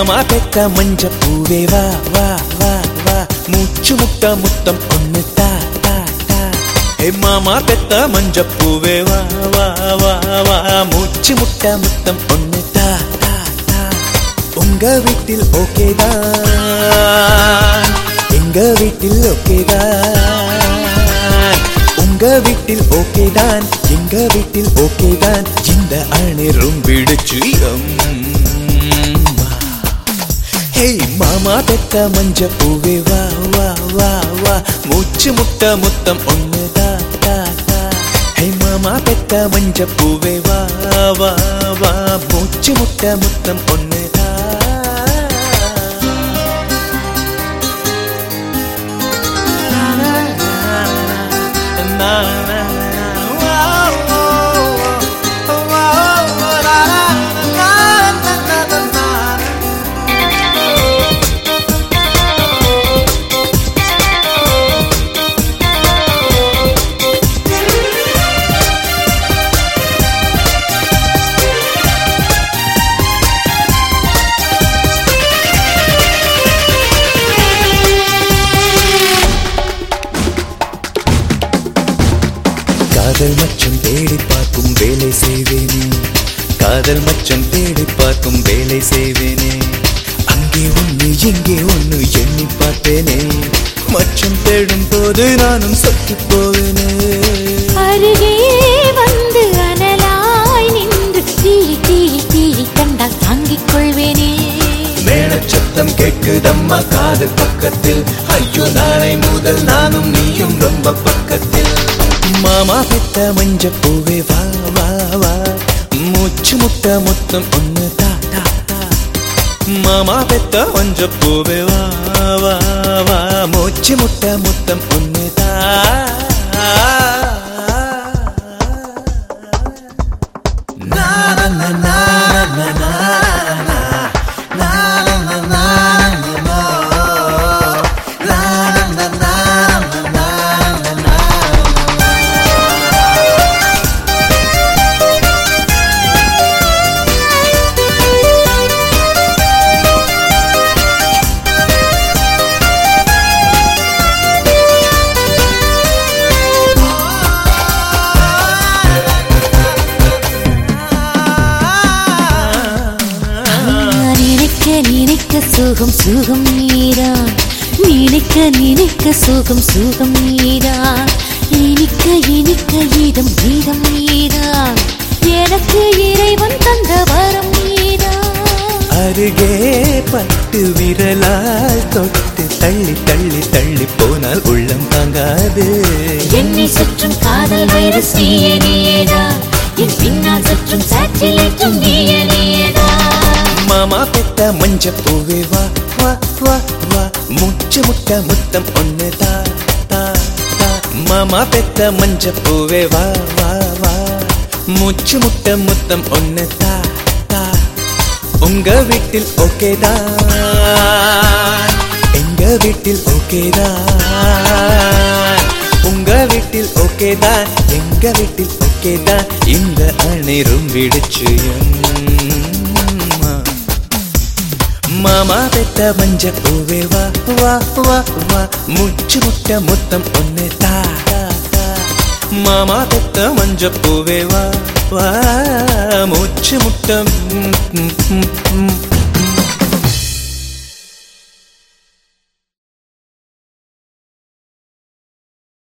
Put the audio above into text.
மாமா பெத்த மஞ்ச பூவே வா வா வா வா மூச்சு முட்ட முத்தம் ஒண்ணு தா தா தா ஹே மாமா பெத்த மஞ்ச பூவே வா வா வா வா மூச்சு முட்ட முத்தம் ஒண்ணு தா தா தா உங்க வீட்டில் ஓகே தான் எங்க வீட்டில் ஓகே தான் உங்க வீட்டில் ஓகே தான் எங்க வீட்டில் ஓகே தான் இந்த அணிரும் பிடிச்சு அம்மா. ஹே மாமா பெத்த மஞ்ச பூவே வா வா வா வா மூச்சு முட்ட முத்தம் ஒண்ணு தா தா தா ஹே மாமா பெத்த மஞ்ச பூவே வா வா வா மூச்சு முட்ட முத்தம் ஒண்ணு தா காதல் மச்சம் தேடி பார்க்கும் வேலை செய்வேனே காதல் மச்சம் தேடி பார்க்கும் வேலை செய்வேனே அங்கே ஒண்ணு இங்கே ஒண்ணு எண்ணி பார்த்தேனே மச்சம் தேடும் போது நானும் சத்து போவேனே அருகே வந்து அனலாய் நின்று தீரி தீரி தீரி கண்டால் தாங்கிக் கொள்வேனே மேளச்சத்தம் கேட்குதம்மா காதல் பக்கத்தில் ஐயோ நாளை முதல் நானும் நீயும் ரொம்ப பக்கத்தில் மாமா பெத்த மஞ்ச பூவே வா வா வா மூச்சு முட்ட முத்தம் ஒண்ணு தா தா தா மாமா பெத்த மஞ்ச பூவே வா வா வா மூச்சு முட்ட முத்தம் ஒண்ணு தா நா நா நா நா நா நா நான் நினைக்க நினைக்க சுகம் சுகம் நீரா நினைக்க நினைக்க சுகம் சுகம் நீரா இனிக்க இனிக்க இதம் இதம் நீரா எனக்கு இறைவன் தந்த வரம் நீரா அருகே பட்டு விரலால் தொட்டு தள்ளி தள்ளி தள்ளி போனால் உள்ளம் தாங்காது என்னை சுற்றும் காதல் வைரஸ் நீயே நீயேடா என் பின்னால் சுற்றும் சேட்டிலைட்டும் நீயே நீயேடா மாமா பெத்த மஞ்ச பூவே வா வா வா வா மூச்சு முட்ட முத்தம் ஒண்ணு தா தா தா மாமா பெத்த மஞ்ச பூவே வா வா வா மூச்சு முட்ட முத்தம் ஒண்ணு தா தா உங்க வீட்டில் ஓகே தான் எங்க வீட்டில் ஓகே தான் உங்க வீட்டில் ஓகே தான் எங்க வீட்டில் ஓகே தான் இந்த அணிரும் விடுச்சு அம்மா. மாமா பெத்த மஞ்ச பூவே வா வா வா வா முச்சு முட்ட முத்தம் ஒண்ணு தா தா, தா. மாமா பெத்த மஞ்ச பூவே வா வா மூச்சு முட்டம்